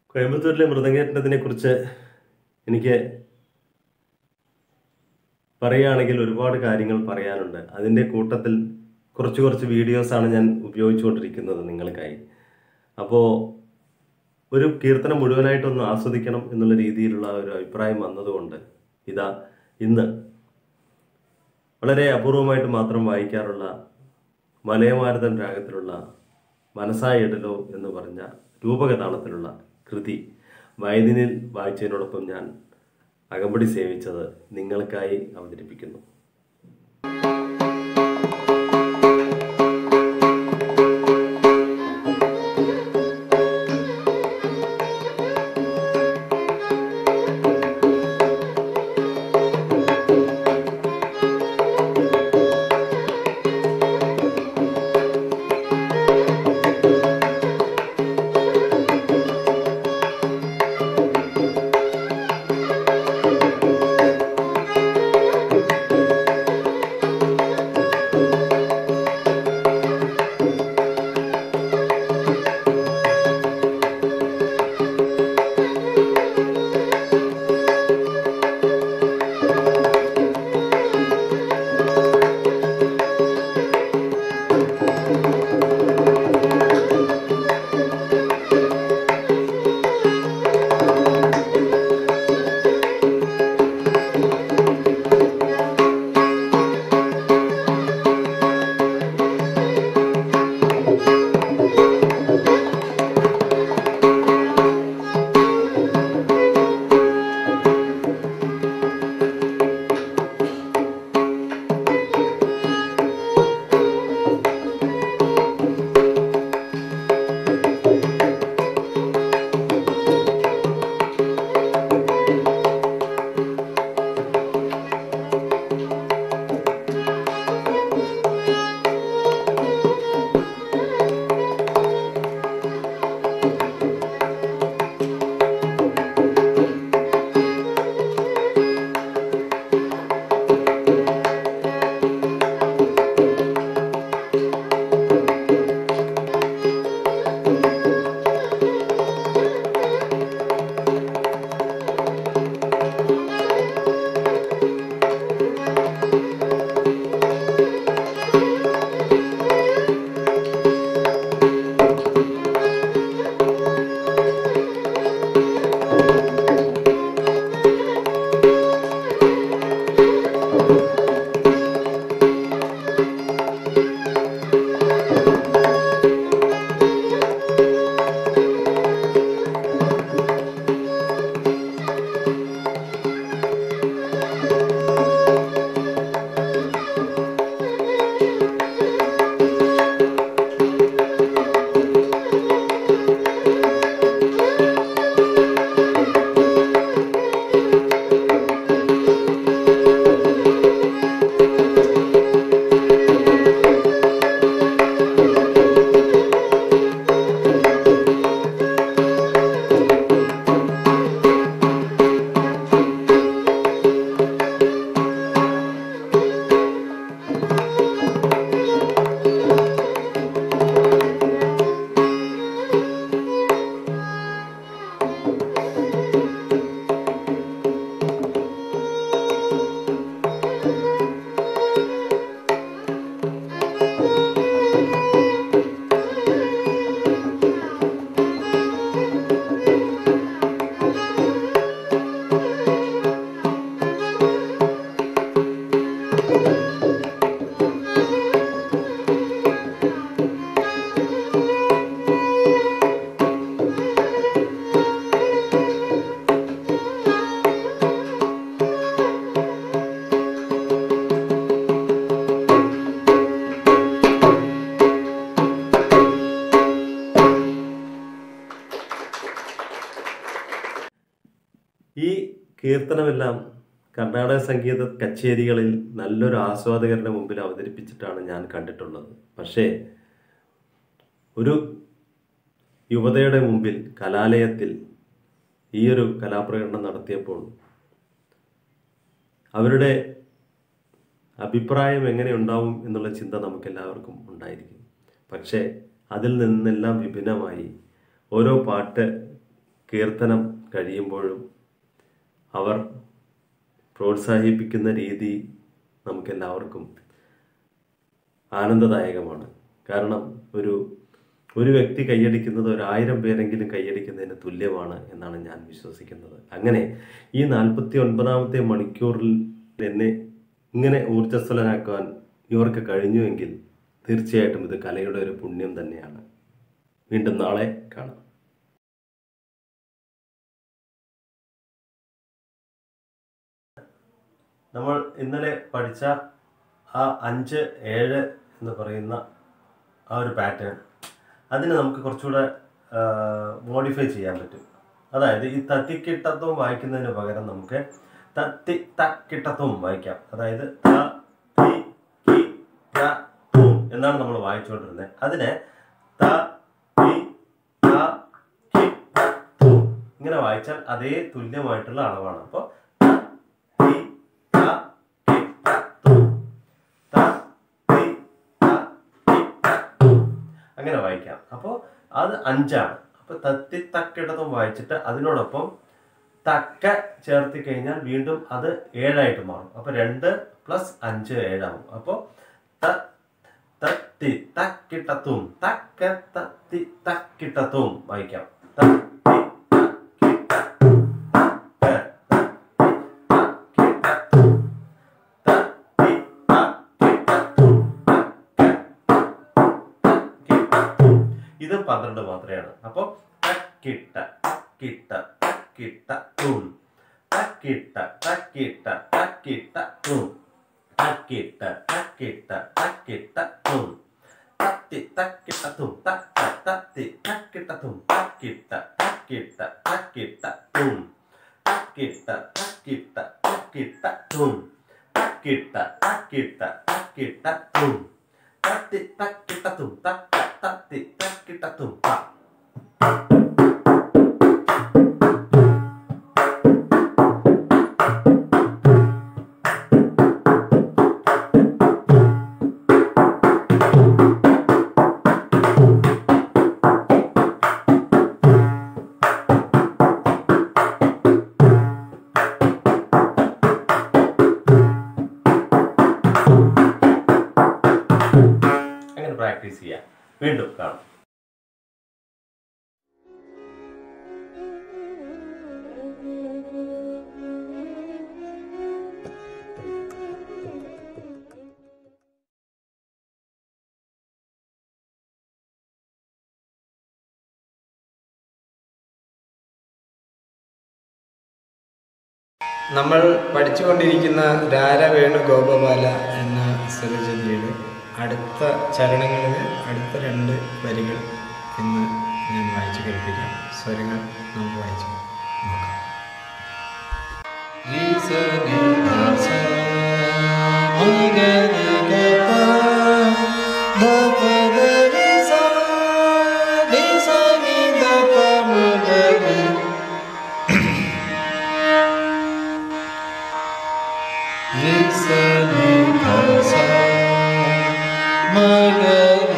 കോയമ്പത്തൂരിലെ മൃദംഗേറ്റത്തിനെ കുറിച്ച് എനിക്ക് പറയുകയാണെങ്കിൽ ഒരുപാട് കാര്യങ്ങൾ പറയാനുണ്ട് അതിൻ്റെ കൂട്ടത്തിൽ കുറച്ച് കുറച്ച് വീഡിയോസാണ് ഞാൻ ഉപയോഗിച്ചുകൊണ്ടിരിക്കുന്നത് നിങ്ങൾക്കായി അപ്പോൾ ഒരു കീർത്തനം മുഴുവനായിട്ടൊന്ന് ആസ്വദിക്കണം എന്നുള്ള രീതിയിലുള്ള ഒരു അഭിപ്രായം വന്നതുകൊണ്ട് ഇതാ ഇന്ന് വളരെ അപൂർവമായിട്ട് മാത്രം വായിക്കാറുള്ള മലയമാരുതൻ രാഗത്തിലുള്ള മനസ്സായിടലോ എന്ന് പറഞ്ഞ രൂപകതാളത്തിലുള്ള കൃതി വയലിനിൽ വായിച്ചതിനോടൊപ്പം ഞാൻ അകമ്പടി സേവിച്ചത് നിങ്ങൾക്കായി അവതരിപ്പിക്കുന്നു ഈ കീർത്തനമെല്ലാം കർണാടക സംഗീത കച്ചേരികളിൽ നല്ലൊരു ആസ്വാദകരുടെ മുമ്പിൽ അവതരിപ്പിച്ചിട്ടാണ് ഞാൻ കണ്ടിട്ടുള്ളത് പക്ഷേ ഒരു യുവതയുടെ മുമ്പിൽ കലാലയത്തിൽ ഈ ഒരു കലാപ്രകടനം നടത്തിയപ്പോൾ അവരുടെ അഭിപ്രായം എങ്ങനെ ഉണ്ടാവും എന്നുള്ള ചിന്ത നമുക്കെല്ലാവർക്കും ഉണ്ടായിരിക്കും പക്ഷേ അതിൽ നിന്നെല്ലാം വിഭിന്നമായി ഓരോ പാട്ട് കീർത്തനം കഴിയുമ്പോഴും അവർ പ്രോത്സാഹിപ്പിക്കുന്ന രീതി നമുക്കെല്ലാവർക്കും ആനന്ദദായകമാണ് കാരണം ഒരു ഒരു വ്യക്തി കൈയടിക്കുന്നത് ഒരു ആയിരം പേരെങ്കിലും കൈയടിക്കുന്നതിന് തുല്യമാണ് എന്നാണ് ഞാൻ വിശ്വസിക്കുന്നത് അങ്ങനെ ഈ നാൽപ്പത്തി ഒൻപതാമത്തെ മണിക്കൂറിൽ എന്നെ ഇങ്ങനെ ഊർജ്ജസ്വലനാക്കാൻ ഇവർക്ക് കഴിഞ്ഞുവെങ്കിൽ തീർച്ചയായിട്ടും ഇത് കലയുടെ ഒരു പുണ്യം തന്നെയാണ് വീണ്ടും നാളെ കാണാം നമ്മൾ ഇന്നലെ പഠിച്ച ആ അഞ്ച് ഏഴ് എന്ന് പറയുന്ന ആ ഒരു പാറ്റേൺ അതിന് നമുക്ക് കുറച്ചുകൂടെ മോഡിഫൈ ചെയ്യാൻ പറ്റും അതായത് ഈ തത്തിക്കിട്ടത്വം വായിക്കുന്നതിന് പകരം നമുക്ക് തത്തി തക്കിട്ടത്വം വായിക്കാം അതായത് ത, തി, കി, ര, തും എന്നാണ് നമ്മൾ വായിച്ചുകൊണ്ടിരുന്നത് അതിനെ ത, തി, ത, കി, ര, തും ഇങ്ങനെ വായിച്ചാൽ അതേ തുല്യമായിട്ടുള്ള അളവാണ് അപ്പോൾ തി, ത, കി, ര, തും. ത, തി, ത, കി, ര, തും. അങ്ങനെ വായിക്കാം അപ്പോൾ അത് അഞ്ചാണ് അപ്പോൾ തത്തി തക്കിടതും വായിച്ചിട്ട് അതിനോടൊപ്പം തക്ക ചേർത്തി കഴിഞ്ഞാൽ വീണ്ടും അത് ഏഴായിട്ട് മാറും അപ്പോൾ രണ്ട് പ്ലസ് അഞ്ച് ഏഴാവും അപ്പോൾ ത തത്തി തക്കിട്ടത്തും തക്ക തത്തി തക്കിട്ടത്തും വായിക്കാം തത്തി തക്കിട്ടത്തും. തക്ക തത്തി തക്കിട്ടത്തും. തത്തി തക്കിട്ടത്തും. തക്ക ഇത് പന്ത്രണ്ട് മാത്രമാണ് അപ്പൊ തക്കിട്ട തക്കിട്ട തക്കിട്ട തും തക്കിട്ട തക്കിട്ട തക്കിട്ട തും തക്കിട്ട തക്കിട്ട തക്കിട്ട തും തത്തി തക്കിട്ട തും തക്ക തത്തി തക്കിട്ട തും തക്കിട്ട തക്കിട്ട തക്കിട്ട തും തക്കിട്ട തക്കിട്ട തക്കിട്ട തും തക്കിട്ട തക്കിട്ട തക്കിട്ട തും തത്തി തക്കിട്ട തും തക്ക തത്തി തക്കിട്ട തും ത അങ്ങനെ പ്രാക്ടീസ് ചെയ്യാം വീണ്ടും കാണാം നമ്മൾ പഠിച്ചുകൊണ്ടിരിക്കുന്ന രാര വേണു ഗോപബാല എന്ന സ്വരജതിയുടെ അടുത്ത ചരണങ്ങളിൽ അടുത്ത രണ്ട് വരികൾ ഇന്ന് ഞാൻ വായിച്ചു കേൾപ്പിക്കാം സ്വരങ്ങൾ നമുക്ക് വായിച്ചു നോക്കാം രി സ രി ഗ സ മ ഗ രി ഗ പ ധ പ ധ രി സ രി സ നി ധ പ മ ഗ രി രി സ നി ധ സ മ ഗ